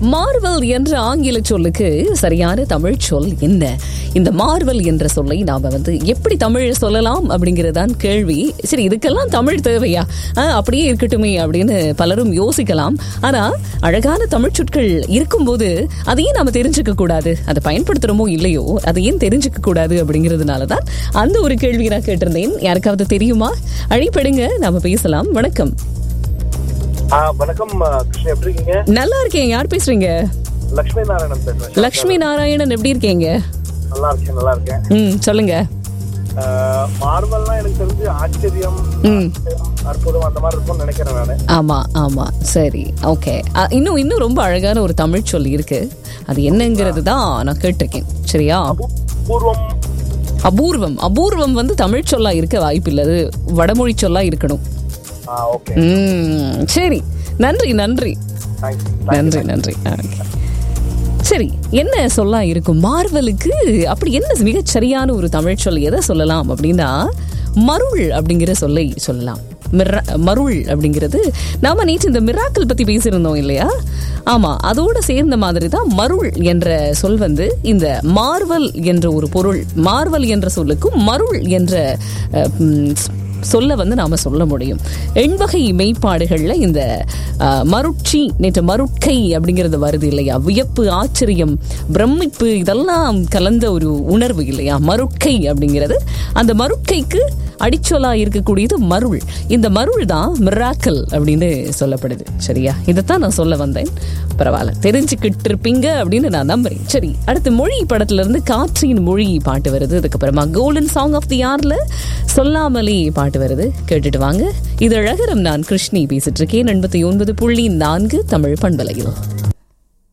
Marvel என்ற ஆங்கில சொல்லுக்கு சரியான தமிழ் சொல் என்ன இந்த மார்வல் என்ற சொல்லை நாம வந்து எப்படி தமிழ் சொல்லலாம் அப்படிங்கறதான் கேள்வி சரி இதுக்கெல்லாம் தமிழ் தேவையா ஆ, அப்படியே இருக்கட்டுமே அப்படின்னு பலரும் யோசிக்கலாம் ஆனா அழகான தமிழ் சொற்கள் இருக்கும்போது அதையும் நாம தெரிஞ்சுக்க கூடாது அதை பயன்படுத்துறோமோ இல்லையோ அதையும் தெரிஞ்சுக்க கூடாது அப்படிங்கிறதுனால தான் அந்த ஒரு கேள்வி நான் கேட்டிருந்தேன் யாருக்காவது தெரியுமா அழைப்படுங்க நாம பேசலாம் வணக்கம் ஆ, வணக்கம் ஆ, கிருஷ்ணன் எப்படி இருக்கீங்க நல்லா இருக்கேன் யார் பேசுறீங்க லக்ஷ்மி நாராயணன் பேசுறேன் லக்ஷ்மி நாராயணன் எப்படி இருக்கீங்க நல்லா இருக்கேன் நல்லா இருக்கேன் ம் சொல்லுங்க ஆ, மார்வல்லாம் எனக்கு தெரிஞ்சு ஆச்சரியம் ம் அற்புதம் அந்த மாதிரி இருக்கும்னு நினைக்கிறேன் நானு ஆமா ஆமா சரி ஓகே இன்னும் இன்னும் ரொம்ப அழகான ஒரு தமிழ் சொல் இருக்கு அது என்னங்கிறது தான் நான் கேட்டிருக்கேன் சரியா பூ- பூர்வம் அபூர்வம் அபூர்வம் வந்து தமிழ் சொல்லா இருக்க வாய்ப்பில்லை அது வடமொழி சொல்லா இருக்கணும் ஆ ஓகே ம் சரி நன்றி நன்றி தேங்க்ஸ் நன்றி நன்றி ஆ, okay. சரி என்ன சொல்லலாம் இருக்கும் மார்வலுக்கு அப்படி என்ன மிகச் சரியான ஒரு தமிழ் சொல் எதை சொல்லலாம் அப்படின்னா மருள் அப்படிங்கிற சொல்லை சொல்லலாம் மிர- மருள் அப்படிங்கிறது நாம நேற்று இந்த மிராக்கள் பத்தி பேசியிருந்தோம் இல்லையா ஆமா அதோட சேர்ந்த மாதிரி தான் மருள் என்ற சொல் வந்து இந்த மார்வல் என்ற ஒரு பொருள் மார்வல் என்ற சொல்லுக்கும் மருள் என்ற அஹ், ம், சொல்ல வந்து நாம சொல்ல முடியும் எண்வகை மெய்ப்பாடுகள்ல இந்த அஹ், மருட்சி நேற்று மருட்கை அப்படிங்கிறது வருது இல்லையா வியப்பு ஆச்சரியம் பிரமிப்பு இதெல்லாம் கலந்த ஒரு உணர்வு இல்லையா மருட்கை அப்படிங்கிறது அந்த மருட்கைக்கு அடிச்சொலா இருக்கக்கூடியது மருள் இந்த மருள் தான் மிராக்கல் அப்படின்னு சொல்லப்படுது சரியா இதைத்தான் நான் சொல்ல வந்தேன் பரவாயில்ல தெரிஞ்சுக்கிட்டு இருப்பீங்க அப்படின்னு நான் நம்புறேன் சரி அடுத்து மொழி படத்துல இருந்து காற்றின் மொழி பாட்டு வருது அதுக்கப்புறமா கோல்டன் சாங் ஆஃப் தி யார்ல சொல்லாமலே பாட்டு வருது கேட்டுட்டு வாங்க இது அழகரம் நான் கிருஷ்ணி பேசிட்டு இருக்கேன் எண்பத்தி ஒன்பது புள்ளி நான்கு தமிழ் பண்பலையில்